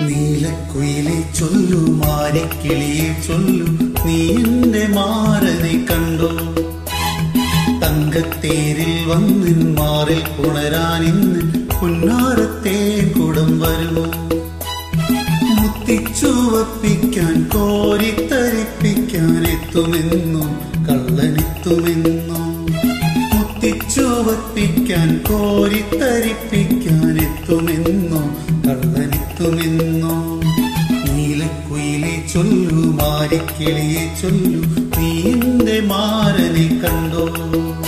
നീലക്കുയിലെ ചൊല്ലു മാരിക്കിളിയെ ചൊല്ലു നീ എന്റെ മാരനെ കണ്ടോ തങ്കത്തേരിൽ വന്നിൻ മാറിൽ പുണരാനിന്ന് പുന്നാരത്തെ കുടം വരുമോ മുത്തിച്ചുവപ്പിക്കാൻ കോരിത്തരിപ്പിക്കാൻ എത്തുമെന്നോ കള്ളനെത്തുമെന്നോ മുത്തിച്ചുവപ്പിക്കാൻ കോരിത്തരിപ്പിക്കാൻ എത്തുമെന്നോ കള്ളനെത്തുമെന്നോ നീലക്കുയിലെ ചൊല്ലു മാരിക്കിളിയെ ചൊല്ലു നീ എന്റെ മാരനെ കണ്ടോ